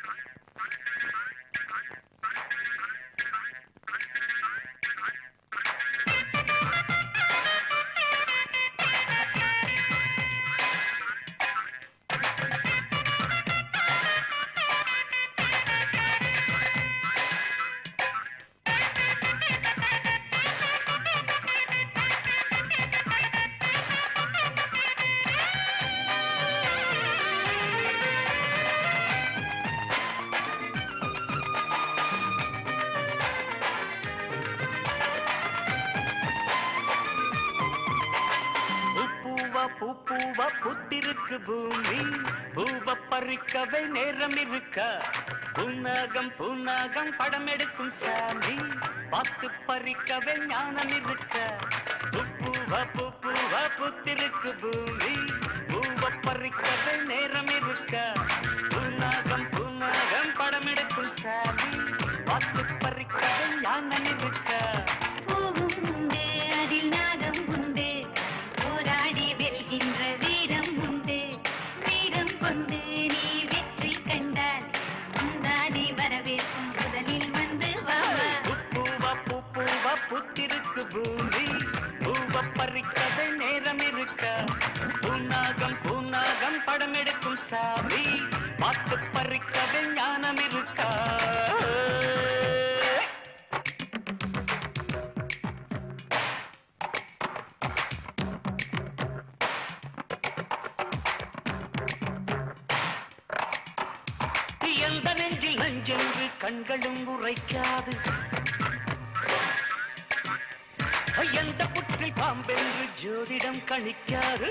பூப்பூவா பூப்பூவா புத்திருக்கு பூமி பூவ பறிக்கவே நேரம் இருக்க புன்னகம் புன்னகம் படம் எடுக்கும் சாமி பார்த்து பறிக்கவே ஞானம் இருக்க பூப்பூவா பூப்பூவா புத்திருக்கு பூமி பூவ பறிக்கவே நேரம் இருக்க புன்னகம் புன்னகம் படம் எடுக்கும் சாமி பார்த்து பறிக்கவே ஞானம் இருக்க பூவும் உண்டு அதில் நாகம் உண்டு போராடி வெல்கின்ற வீரம் உண்டு வீரம் கொண்டு நீ வெற்றி கண்டால் முந்தானே வரவேற்கும் முதலில் வந்து வாவா பூவா பூவா புத்திருக்கு பூமி பூவ பறிக்கவே நேரம் இருக்க பூநாகம் பூநாகம் படம் எடுக்கும் சாமி பார்த்து பறிக்கவே ஞானம் இருக்கா எந்த நெஞ்சில் நஞ்சென்று கண்களும் உரைக்காது எந்த புற்றில் பாம்பென்று ஜோதிடம் கணிக்காது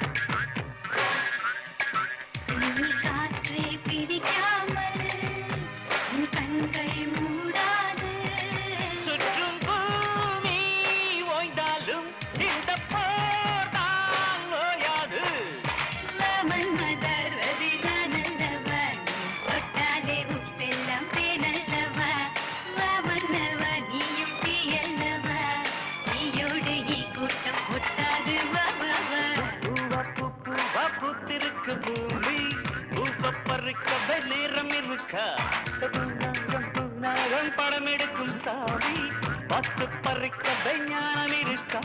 நீ காற்றை பிடிக்காமல் உன் கண்கள் மூடாது சுற்றும் பூமி ஓய்ந்தாலும் இந்த போர்தான் ஓயாது வாமன் மதர்வதி நானல்லவா தொட்டாலே உப்பெல்லாம் தேனல்லவா வாமன்னவா நீயும் தீயல்லவா நீயோடு ஈ கூட்டம் ஒட்டாது வா வா வா பூவா பூ பூவா பூத்திருக்கு பூமி பூவ பறிக்கவே நேரம் இருக்கா பூநாகம் பூநாகம் படம் எடுக்கும் சாமி பத்து பறிக்கவே ஞானம் இருக்கா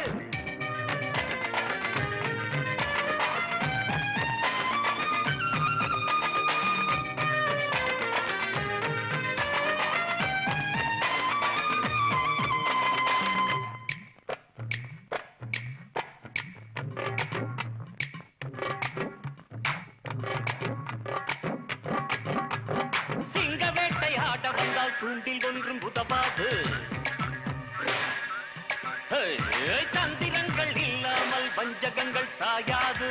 சிங்க வேட்டை ஆட வந்தால் தூண்டில் ஒன்றும் உதவாது ஏய், தந்திரங்கள் இல்லாமல் வஞ்சகங்கள் சாயாது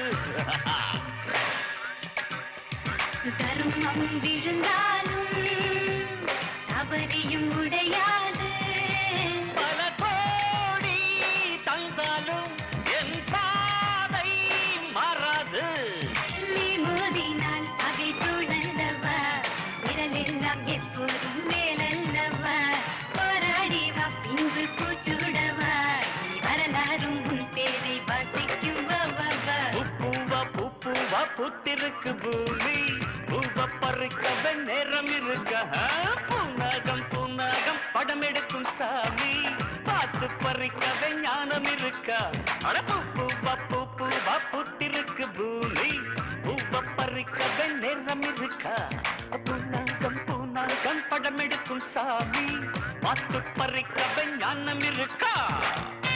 தர்மம் விழுந்தாலும் தவறியும் உடையாது பல கோடி தந்தாலும் என் பாதை மாறாது நீ மோதினால் அவை தூளல்லவா விரலெல்லாம் எப்போதும் மேலல்லவா போராடி வா பின்பு கூச்சுடவா நீ வரலாறும் உன் பேரை வாசிக்கும் வா வா வா பூவா பூவா புத்திருக்கு பூமி பூவ பறிக்கவே நேரம் இருக்க பூநாகம் பூநாகம் படம் எடுக்கும் சாமி பார்த்து பறிக்கவே ஞானம் இருக்க அட பூவா பூவா புத்திருக்கு பூமி பூவ பறிக்கவே நேரம் இருக்க பூநாகம் பூநாகம் படம் எடுக்கும் சாமி பார்த்து பறிக்கவே ஞானம் இருக்கா